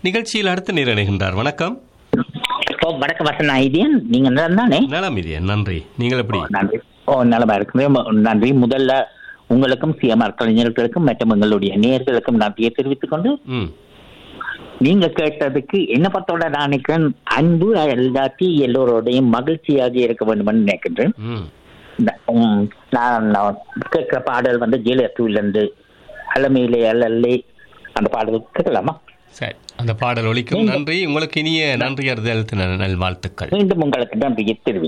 நிகழ்ச்சியில் அடுத்து நிரணுகின்றார் வணக்கம் ஓ வணக்கம் வசன் ஐடியன் நீங்க நலம் தானே நலம் இது நன்றி நீங்கள் எப்படி ஓ, நன்றி ஓ நலமா இருக்கிறேன் ம- நன்றி முதல்ல உங்களுக்கும் சிஎம்ஆர் கலைஞர்களுக்கும் மற்றும் எங்களுடைய நேயர்களுக்கும் நன்றியை தெரிவித்துக் கொண்டு ம் நீங்க கேட்டதுக்கு என்ன பத்தோட நான் நினைக்கிறேன் அன்பு எல்லாத்தி எல்லோரோடையும் மகிழ்ச்சியாக இருக்க வேண்டும் நினைக்கின்றேன் ம் இந்த, உம், நான் நான் கேட்கிற பாடல் வந்து ஜெயலலிதாவிலிருந்து அலமையிலே அல்லல்லே அந்த பாடல் கேட்கலாமா சரி அந்த பாடல் ஒலிக்கும் நன்றி உங்களுக்கு இனிய நன்றி அறிதல் நல் வாழ்த்துக்கள் மீண்டும் உங்களுக்கு நன்றியை தெரிவிக்கிறேன்